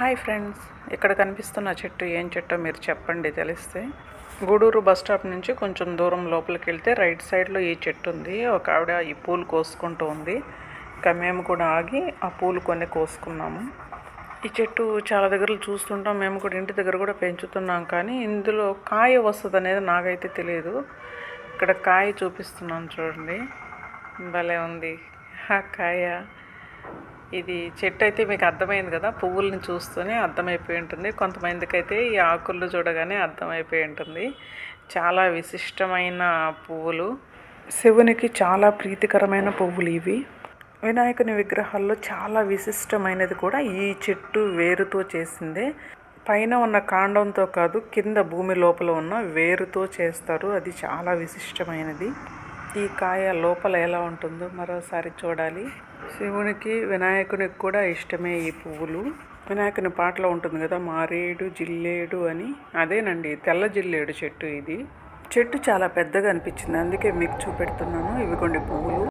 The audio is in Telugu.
హాయ్ ఫ్రెండ్స్ ఇక్కడ కనిపిస్తున్న చెట్టు ఏం చెట్టో మీరు చెప్పండి తెలిస్తే గూడూరు బస్ స్టాప్ నుంచి కొంచెం దూరం లోపలికి వెళ్తే రైట్ సైడ్లో ఈ చెట్టు ఉంది ఒక ఆవిడ ఈ పూలు కోసుకుంటూ ఉంది ఇంకా మేము కూడా ఆగి ఆ పూలు కొన్ని కోసుకున్నాము ఈ చెట్టు చాలా దగ్గర చూస్తుంటాం మేము కూడా ఇంటి దగ్గర కూడా పెంచుతున్నాం కానీ ఇందులో కాయ వస్తుంది అనేది నాకైతే తెలియదు ఇక్కడ కాయ చూపిస్తున్నాను చూడండి భలే ఉంది ఆ కాయ ఇది చెట్టు అయితే మీకు అర్థమైంది కదా పువ్వుల్ని చూస్తూనే అర్థమైపోయి ఉంటుంది కొంతమందికి అయితే ఈ ఆకులు చూడగానే అర్థమైపోయి ఉంటుంది చాలా విశిష్టమైన పువ్వులు శివునికి చాలా ప్రీతికరమైన పువ్వులు ఇవి వినాయకుని విగ్రహాల్లో చాలా విశిష్టమైనది కూడా ఈ చెట్టు వేరుతో చేసిందే పైన ఉన్న కాండంతో కాదు కింద భూమి లోపల ఉన్న వేరుతో చేస్తారు అది చాలా విశిష్టమైనది ఈ కాయ లోపల ఎలా ఉంటుందో మరోసారి చూడాలి శివునికి వినాయకునికి కూడా ఇష్టమే ఈ పువ్వులు వినాయకుని పాటలో ఉంటుంది కదా మారేడు జిల్లేడు అని అదేనండి తెల్ల జిల్లేడు చెట్టు ఇది చెట్టు చాలా పెద్దగా అనిపించింది అందుకే మీకు చూపెడుతున్నాను ఇవి కొన్ని పువ్వులు